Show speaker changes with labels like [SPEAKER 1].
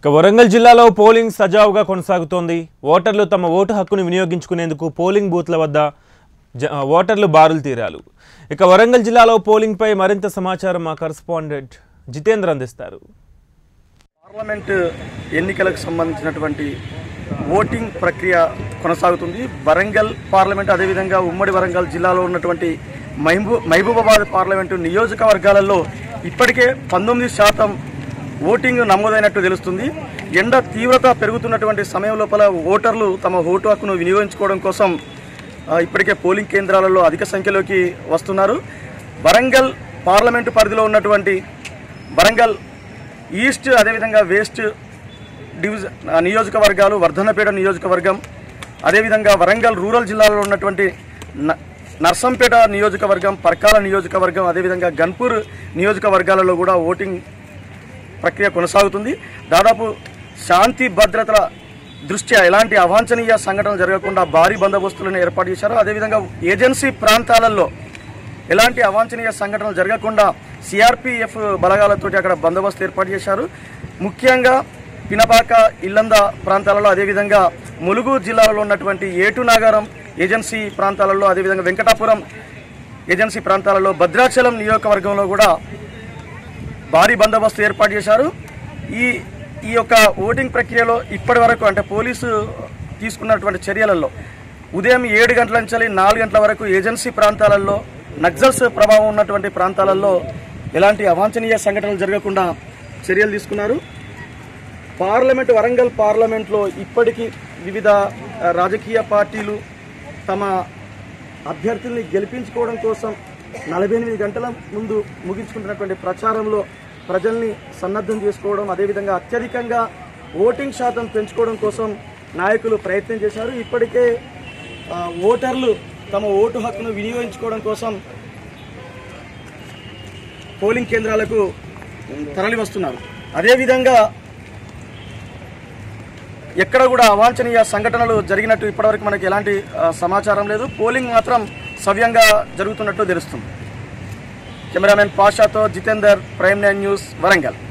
[SPEAKER 1] ఇక వరంగల్ జిల్లాలో పోలింగ్ సజావుగా కొనసాగుతోంది ఓటర్లు తమ ఓటు హక్కును వినియోగించుకునేందుకు పోలింగ్ బూత్ల వద్ద జ- ఓటర్లు బారులు తీరారు ఇక వరంగల్ జిల్లాలో పోలింగ్పై మరింత సమాచారం మా కరస్పాండెంట్ జితేంద్ర అందిస్తారు
[SPEAKER 2] పార్లమెంట్ ఎన్నికలకు సంబంధించినటువంటి ఓటింగ్ ప్రక్రియ కొనసాగుతుంది వరంగల్ పార్లమెంట్ అదేవిధంగా ఉమ్మడి వరంగల్ జిల్లాలో ఉన్నటువంటి మహబూ మహబూబాబాద్ పార్లమెంటు నియోజకవర్గాలలో ఇప్పటికే పంతొమ్మిది శాతం ఓటింగ్ నమోదైనట్టు తెలుస్తుంది ఎండ తీవ్రత పెరుగుతున్నటువంటి సమయం లోపల ఓటర్లు తమ ఓటు హక్కును వినియోగించుకోవడం కోసం ఆ, ఇప్పటికే పోలింగ్ కేంద్రాలలో అధిక సంఖ్యలోకి వస్తున్నారు వరంగల్ పార్లమెంటు పరిధిలో ఉన్నటువంటి వరంగల్ ఈస్ట్ అదేవిధంగా వెస్ట్ డివిజన్ ఆ, నియోజకవర్గాలు వర్ధన్నపేట నియోజకవర్గం అదేవిధంగా వరంగల్ రూరల్ జిల్లాలో ఉన్నటువంటి న- నర్సంపేట నియోజకవర్గం పర్కాల నియోజకవర్గం అదేవిధంగా గన్పూర్ నియోజకవర్గాలలో కూడా ఓటింగ్ ప్రక్రియ కొనసాగుతుంది దాదాపు శాంతి భద్రతల దృష్ట్యా ఎలాంటి అవాంఛనీయ సంఘటనలు జరగకుండా భారీ బందోబస్తులను ఏర్పాటు చేశారు అదేవిధంగా ఏజెన్సీ ప్రాంతాలలో ఎలాంటి అవాంఛనీయ సంఘటనలు జరగకుండా సిఆర్పిఎఫ్ బలగాలతోటి అక్కడ బందోబస్తు ఏర్పాటు చేశారు ముఖ్యంగా పినపాక ఇల్లంద ప్రాంతాలలో అదేవిధంగా ములుగు జిల్లాలో ఉన్నటువంటి ఏటు నాగారం ఏజెన్సీ ప్రాంతాలలో అదేవిధంగా వెంకటాపురం ఏజెన్సీ ప్రాంతాలలో భద్రాచలం నియోజకవర్గంలో కూడా భారీ బందోబస్తు ఏర్పాటు చేశారు ఈ ఈ యొక్క ఓటింగ్ ప్రక్రియలో ఇప్పటి వరకు అంటే పోలీసు తీసుకున్నటువంటి చర్యలలో ఉదయం ఏడు గంటల నుంచి నాలుగు గంటల వరకు ఏజెన్సీ ప్రాంతాలలో నక్సల్స్ ప్రభావం ఉన్నటువంటి ప్రాంతాలలో ఎలాంటి అవాంఛనీయ సంఘటనలు జరగకుండా చర్యలు తీసుకున్నారు పార్లమెంట్ వరంగల్ పార్లమెంట్లో ఇప్పటికీ వివిధ ఆ, రాజకీయ పార్టీలు తమ అభ్యర్థుల్ని గెలిపించుకోవడం కోసం నలభై ఎనిమిది గంటల ముందు ముగించుకుంటున్నటువంటి ప్రచారంలో ప్రజల్ని సన్నద్ధం చేసుకోవడం అదేవిధంగా అత్యధికంగా ఓటింగ్ శాతం పెంచుకోవడం కోసం నాయకులు ప్రయత్నం చేశారు ఇప్పటికే ఆ, ఓటర్లు తమ ఓటు హక్కును వినియోగించుకోవడం కోసం పోలింగ్ కేంద్రాలకు తరలి వస్తున్నారు అదేవిధంగా ఎక్కడ కూడా అవాంఛనీయ సంఘటనలు జరిగినట్టు ఇప్పటివరకు మనకి ఎలాంటి ఆ, సమాచారం లేదు పోలింగ్ మాత్రం సవ్యంగా జరుగుతున్నట్టు తెలుస్తుంది కెమెరామెన్ పాషాతో Jitender Prime Nine News Warangal